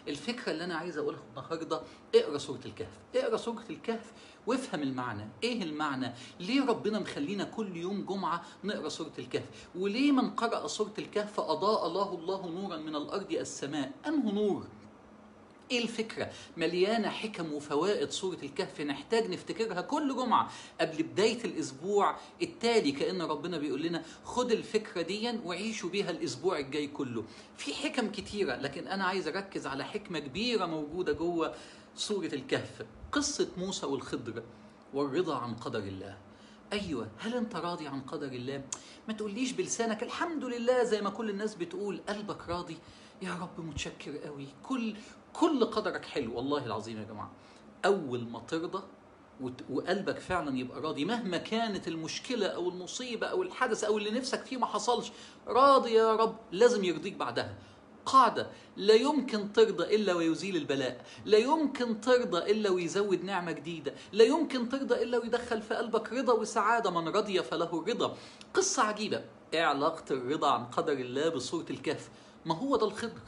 الفكره اللي انا عايز اقولها النهارده اقرا سوره الكهف اقرا سوره الكهف وافهم المعنى ايه المعنى ليه ربنا مخلينا كل يوم جمعه نقرا سوره الكهف وليه من قرأ سوره الكهف اضاء الله الله نورا من الارض السماء انه نور ايه الفكرة؟ مليانة حكم وفوائد سورة الكهف نحتاج نفتكرها كل جمعة قبل بداية الأسبوع التالي كأن ربنا بيقول لنا خد الفكرة دي وعيشوا بيها الأسبوع الجاي كله. في حكم كتيرة لكن أنا عايز أركز على حكمة كبيرة موجودة جوه سورة الكهف. قصة موسى والخضر والرضا عن قدر الله. ايوه هل انت راضي عن قدر الله ما تقوليش بلسانك الحمد لله زي ما كل الناس بتقول قلبك راضي يا رب متشكر قوي كل كل قدرك حلو والله العظيم يا جماعه اول ما ترضى وت- وقلبك فعلا يبقى راضي مهما كانت المشكله او المصيبه او الحدث او اللي نفسك فيه ما حصلش راضي يا رب لازم يرضيك بعدها قاعدة لا يمكن ترضى إلا ويزيل البلاء لا يمكن ترضى إلا ويزود نعمة جديدة لا يمكن ترضى إلا ويدخل في قلبك رضا وسعادة من رضي فله الرضا قصة عجيبة إيه علاقة الرضا عن قدر الله بصورة الكهف ما هو ده الخضر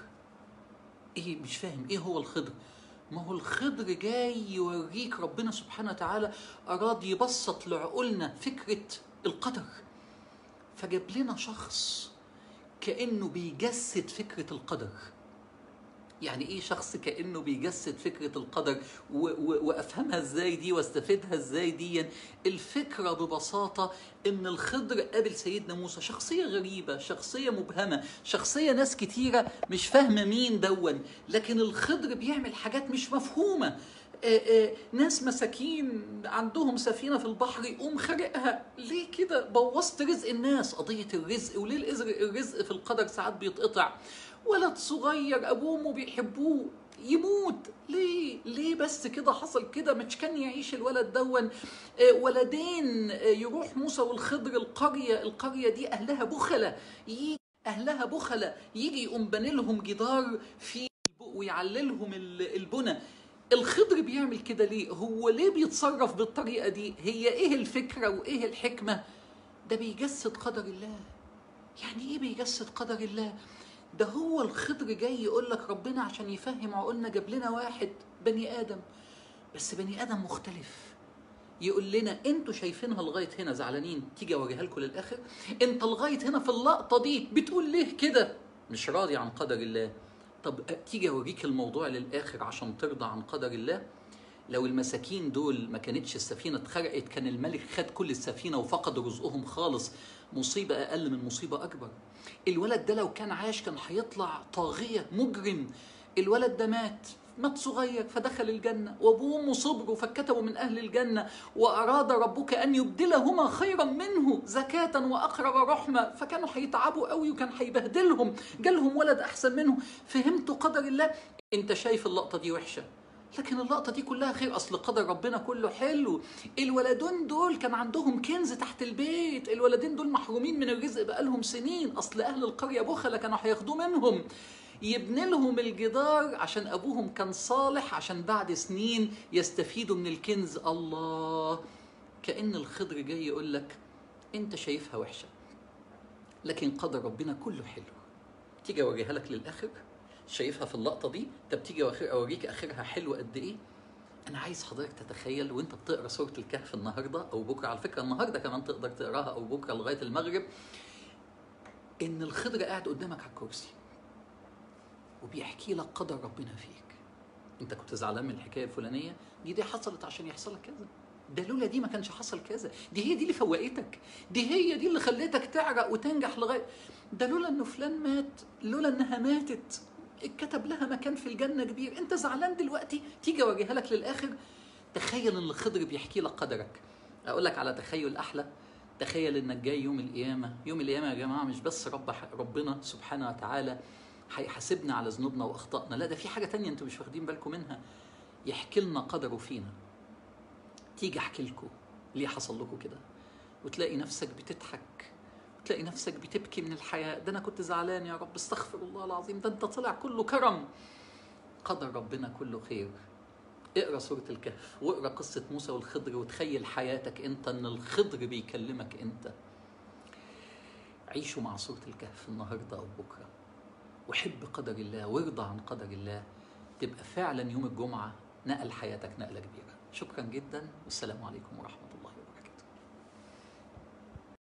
ايه مش فاهم ايه هو الخضر ما هو الخضر جاي يوريك ربنا سبحانه وتعالى اراد يبسط لعقولنا فكره القدر فجاب لنا شخص كانه بيجسد فكره القدر يعني ايه شخص كانه بيجسد فكره القدر و- و- وافهمها ازاي دي واستفيدها ازاي دي الفكره ببساطه ان الخضر قابل سيدنا موسى شخصيه غريبه شخصيه مبهمه شخصيه ناس كتيره مش فاهمه مين دون لكن الخضر بيعمل حاجات مش مفهومه آه، آه، ناس مساكين عندهم سفينه في البحر يقوم خارقها ليه كده بوظت رزق الناس قضيه الرزق وليه الرزق الرزق في القدر ساعات بيتقطع ولد صغير ابوه وامه بيحبوه يموت ليه ليه بس كده حصل كده مش كان يعيش الولد دون آه، ولدين آه، يروح موسى والخضر القريه القريه دي اهلها بخله يجي اهلها بخله يجي يقوم باني لهم جدار في ويعللهم ال- البنى الخضر بيعمل كده ليه هو ليه بيتصرف بالطريقه دي هي ايه الفكره وايه الحكمه ده بيجسد قدر الله يعني ايه بيجسد قدر الله ده هو الخضر جاي يقول لك ربنا عشان يفهم عقولنا جاب لنا واحد بني ادم بس بني ادم مختلف يقول لنا انتوا شايفينها لغايه هنا زعلانين تيجي اوريها لكم للاخر انت لغايه هنا في اللقطه دي بتقول ليه كده مش راضي عن قدر الله طب تيجي اوريك الموضوع للاخر عشان ترضى عن قدر الله لو المساكين دول ما كانتش السفينة اتخرقت كان الملك خد كل السفينة وفقد رزقهم خالص مصيبة أقل من مصيبة أكبر الولد ده لو كان عاش كان هيطلع طاغية مجرم الولد ده مات مات صغير فدخل الجنة وأبوه وأمه صبروا فكتبوا من أهل الجنة وأراد ربك أن يبدلهما خيرا منه زكاة وأقرب رحمة فكانوا هيتعبوا قوي وكان هيبهدلهم جالهم ولد أحسن منه فهمتوا قدر الله أنت شايف اللقطة دي وحشة لكن اللقطة دي كلها خير أصل قدر ربنا كله حلو الولدين دول كان عندهم كنز تحت البيت الولدين دول محرومين من الرزق بقالهم سنين أصل أهل القرية بخلة كانوا هياخدوه منهم يبني لهم الجدار عشان أبوهم كان صالح عشان بعد سنين يستفيدوا من الكنز الله كأن الخضر جاي يقول لك أنت شايفها وحشة لكن قدر ربنا كله حلو تيجي أوريها لك للآخر شايفها في اللقطة دي طب تيجي وآخر- أوريك آخرها حلو قد إيه أنا عايز حضرتك تتخيل وأنت بتقرا سورة الكهف النهاردة أو بكرة على فكرة النهاردة كمان تقدر تقراها أو بكرة لغاية المغرب إن الخضر قاعد قدامك على الكرسي وبيحكي لك قدر ربنا فيك انت كنت زعلان من الحكايه الفلانيه دي دي حصلت عشان يحصل لك كذا ده لولا دي ما كانش حصل كذا دي هي دي اللي فوقتك دي هي دي اللي خلتك تعرق وتنجح لغايه ده لولا انه فلان مات لولا انها ماتت اتكتب لها مكان في الجنه كبير انت زعلان دلوقتي تيجي اوريها لك للاخر تخيل ان الخضر بيحكي لك قدرك اقول لك على تخيل احلى تخيل انك جاي يوم القيامه يوم القيامه يا جماعه مش بس رب ربنا سبحانه وتعالى هيحاسبنا على ذنوبنا واخطائنا لا ده في حاجه تانية انتوا مش واخدين بالكم منها يحكي لنا قدره فينا تيجي احكي لكم ليه حصل لكم كده وتلاقي نفسك بتضحك وتلاقي نفسك بتبكي من الحياة ده أنا كنت زعلان يا رب استغفر الله العظيم ده أنت طلع كله كرم قدر ربنا كله خير اقرا سورة الكهف واقرا قصة موسى والخضر وتخيل حياتك أنت أن الخضر بيكلمك أنت عيشوا مع سورة الكهف النهاردة أو بكرة وحب قدر الله وارضى عن قدر الله تبقى فعلا يوم الجمعه نقل حياتك نقله كبيره شكرا جدا والسلام عليكم ورحمه الله